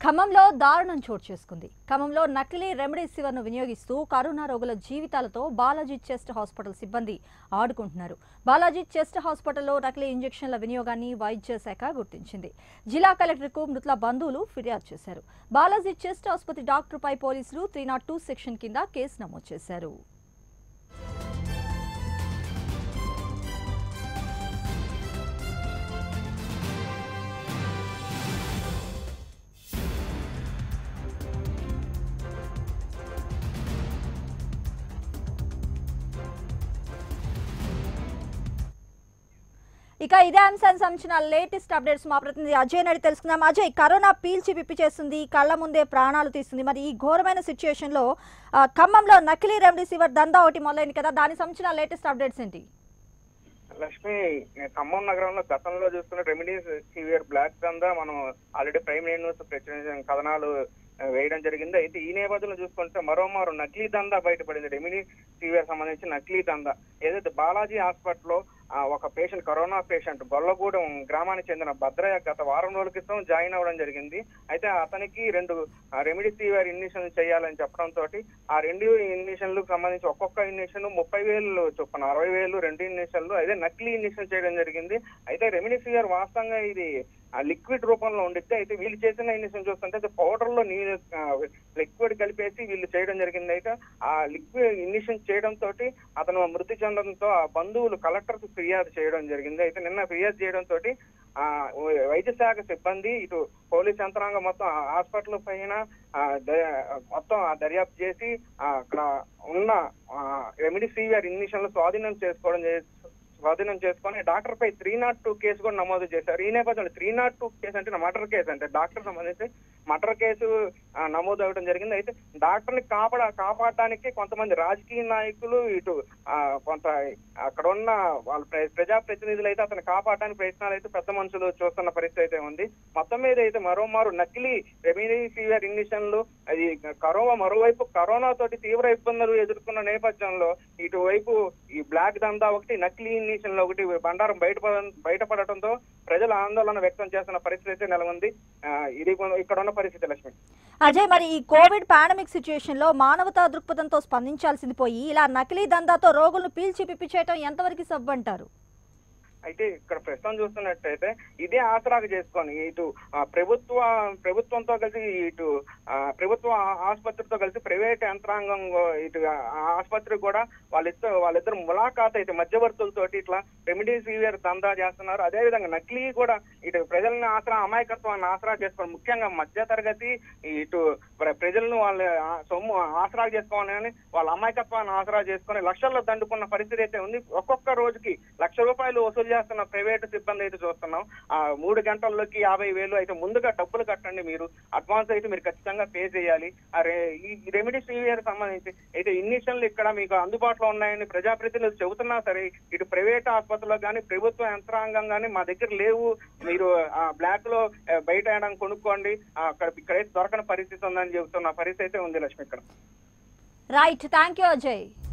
ఖమ్మంలో దారుణం చోటు చేసుకుంది ఖమ్మంలో నకిలీ రెమెడీసివర్ ను వినియోగిస్తూ కరోనా రోగుల జీవితాలతో బాలాజీ చెస్ట్ హాస్పిటల్ సిబ్బంది ఆడుకుంటున్నారు బాలాజీ చెస్ట్ హాస్పిటల్లో నకిలీ ఇంజెక్షన్ల వినియోగాన్ని వైద్య శాఖ గుర్తించింది జిల్లా కలెక్టర్కు మృతుల బంధువులు ఫిర్యాదు చేశారు బాలాజీ చెస్ట్ ఆసుపత్రి డాక్టర్పై పోలీసులు త్రీ నాట్ టూ సెక్షన్ కింద కేసు నమోదు చేశారు ఇక ఇదే అంశానికి సంబంధించిన లేటెస్ట్ అప్డేట్స్ మా ప్రతినిధి అజయ్ నడి తెలుసుకుందాం అజయ్ కరోనా పీల్చి పిప్పి చేస్తుంది కళ్ళ ముందే ప్రాణాలు తీస్తుంది మరి ఈ ఘోరమైన సిచ్యుయేషన్ లో ఆ, ఖమ్మంలో నకిలీ రెమ్డెసివిర్ దందా ఒకటి మొదలైంది కదా దానికి సంబంధించిన లేటెస్ట్ అప్డేట్స్ ఏంటి లక్ష్మి ఖమ్మం నగరంలో గతంలో చూస్తున్న రెమెడీస్ సివియర్ బ్లాక్ దందా మనం ఆల్రెడీ ప్రైమ్ న్యూస్ ప్రచురించిన కథనాలు ఆ, వేయడం జరిగింది అయితే ఈ నేపథ్యంలో చూసుకుంటే మరోమారు నకిలీ దందా బయటపడింది రెమెడీ సివియర్ సంబంధించి నకిలీ దందా ఏదైతే బాలాజీ హాస్పిటల్లో ఆ, ఒక పేషెంట్ కరోనా పేషెంట్ గొల్లగూడెం గ్రామానికి చెందిన భద్రయ్య గత వారం రోజుల క్రితం జాయిన్ అవ్వడం జరిగింది అయితే అతనికి రెండు రెమెడీ సివియర్ ఇంజక్షన్ చేయాలని చెప్పడంతో ఆ రెండు ఇంజక్షన్లకు సంబంధించి ఒక్కొక్క ఇంజక్షన్ ముప్పై వేలు చొప్పున అరవై వేలు రెండు ఇంజక్షన్లు అదే నకిలీ ఇంజక్షన్ చేయడం జరిగింది అయితే రెమిడిసివియర్ వాస్తవంగా ఇది లిక్విడ్ రూపంలో ఉండిద్ది అయితే వీళ్ళు చేసిన ఇంజక్షన్ చూస్తుంటే అది పౌడర్ లో నీరు లిక్విడ్ కలిపేసి వీళ్ళు చేయడం జరిగింది అయితే ఆ లిక్విడ్ ఇంజక్షన్ చేయడం తోటి అతను మృతి చెందడంతో ఆ బంధువులు కలెక్టర్ కు ఫిర్యాదు చేయడం జరిగింది అయితే నిన్న ఫిర్యాదు చేయడం తోటి ఆ వైద్య శాఖ సిబ్బంది ఇటు పోలీస్ యంత్రాంగం మొత్తం ఆ హాస్పిటల్ పైన ఆ, ద- మొత్తం ఆ దర్యాప్తు చేసి ఆ, అక్కడ ఉన్న రెమిడిసివియర్ ఇంజక్షన్లు స్వాధీనం చేసుకోవడం చే- స్వాధీనం చేసుకొని డాక్టర్ పై త్రీ నాట్ టూ కేసు కూడా నమోదు చేశారు ఈ నేపథ్యంలో త్రీ నాట్ టూ కేసు అంటే మర్డర్ కేసు అంటే డాక్టర్ సంబంధించి మర్డర్ కేసు ఆ, నమోదు అవ్వడం జరిగింది అయితే డాక్టర్ ని కాపాడ కాపాడడానికి కొంతమంది రాజకీయ నాయకులు ఇటు ఆ, కొంత అక్కడ ఉన్న వాళ్ళ ప్ర- ప్రజాప్రతినిధులు అయితే అతను కాపాడడానికి ప్రయత్నాలు అయితే పెద్ద మనుషులు చూస్తున్న పరిస్థితి అయితే ఉంది మొత్తం మీద అయితే మరోమారు నకిలీ రెమిడిసివియర్ ఇంజక్షన్లు అది కరోనా మరోవైపు కరోనా తోటి తీవ్ర ఇబ్బందులు ఎదుర్కొన్న నేపథ్యంలో ఇటువైపు ఈ బ్లాక్ దందా ఒకటి నకిలీ ఇంజక్షన్లు ఒకటి బండారం బయటపడ బయటపడటంతో ప్రజలు ఆందోళన వ్యక్తం చేస్తున్న పరిస్థితి అయితే నెలకొంది ఆ, ఇది కొ- ఇక్కడ ఉన్న పరిస్థితి లక్ష్మి అజయ్ మరి ఈ కోవిడ్ పాండమిక్ సిచ్యుయేషన్ లో మానవతా దృక్పథంతో స్పందించాల్సింది పోయి ఇలా నకిలీ దందాతో రోగులను పీల్చి పిప్పి చేయటం ఎంతవరకు సబ్బు అంటారు అయితే ఇక్కడ ప్రస్తుతం చూస్తున్నట్టయితే ఇదే ఆసరాగా చేసుకొని ఇటు ఆ, ప్రభుత్వ ప్రభుత్వంతో కలిసి ఇటు ఆ, ప్రభుత్వ ఆ- ఆసుపత్రితో కలిసి ప్రైవేట్ యంత్రాంగం గో- ఇటు ఆ ఆసుపత్రి కూడా వాళ్ళిద్దరు వాళ్ళిద్దరు ములాఖాత్ అయితే మధ్యవర్తులతోటి ఇట్లా రెమిడీసివియర్ దందా చేస్తున్నారు అదే విధంగా నకిలీ కూడా ఇటు ప్రజల్ని ఆసరా అమాయకత్వాన్ని ఆసరా చేసుకొని ముఖ్యంగా మధ్య తరగతి ఇటు ప్ర- ప్రజలను వాళ్ళ ఆ సొమ్ము ఆసరా చేసుకోవాలని వాళ్ళ అమాయకత్వాన్ని ఆసరా చేసుకొని లక్షల్లో దండుకున్న పరిస్థితి అయితే ఉంది ఒక్కొక్క రోజుకి లక్ష రూపాయలు వసూలు చేస్తున్న ప్రైవేట్ సిబ్బంది అయితే చూస్తున్నాం ఆ మూడు గంటల్లోకి యాభై వేలు అయితే ముందుగా డబ్బులు కట్టండి మీరు అడ్వాన్స్ అయితే మీరు ఖచ్చితంగా పే చేయాలి అరే ఈ రెమెడీ సీవియర్ సంబంధించి అయితే ఇంజక్షన్లు ఇక్కడ మీకు అందుబాటులో ఉన్నాయని ప్రజాప్రతినిధులు చెబుతున్నా సరే ఇటు ప్రైవేట్ ఆసుపత్రిలో కానీ ప్రభుత్వ యంత్రాంగం కానీ మా దగ్గర లేవు మీరు ఆ బ్లాక్ లో ఆ, బయట ఏడం కొనుక్కోండి ఆ, అక్కడ ఇక్కడైతే దొరకని పరిస్థితి ఉందని చెబుతున్న పరిస్థితి అయితే ఉంది లక్ష్మి ఇక్కడ రైట్ థ్యాంక్ యూ అజయ్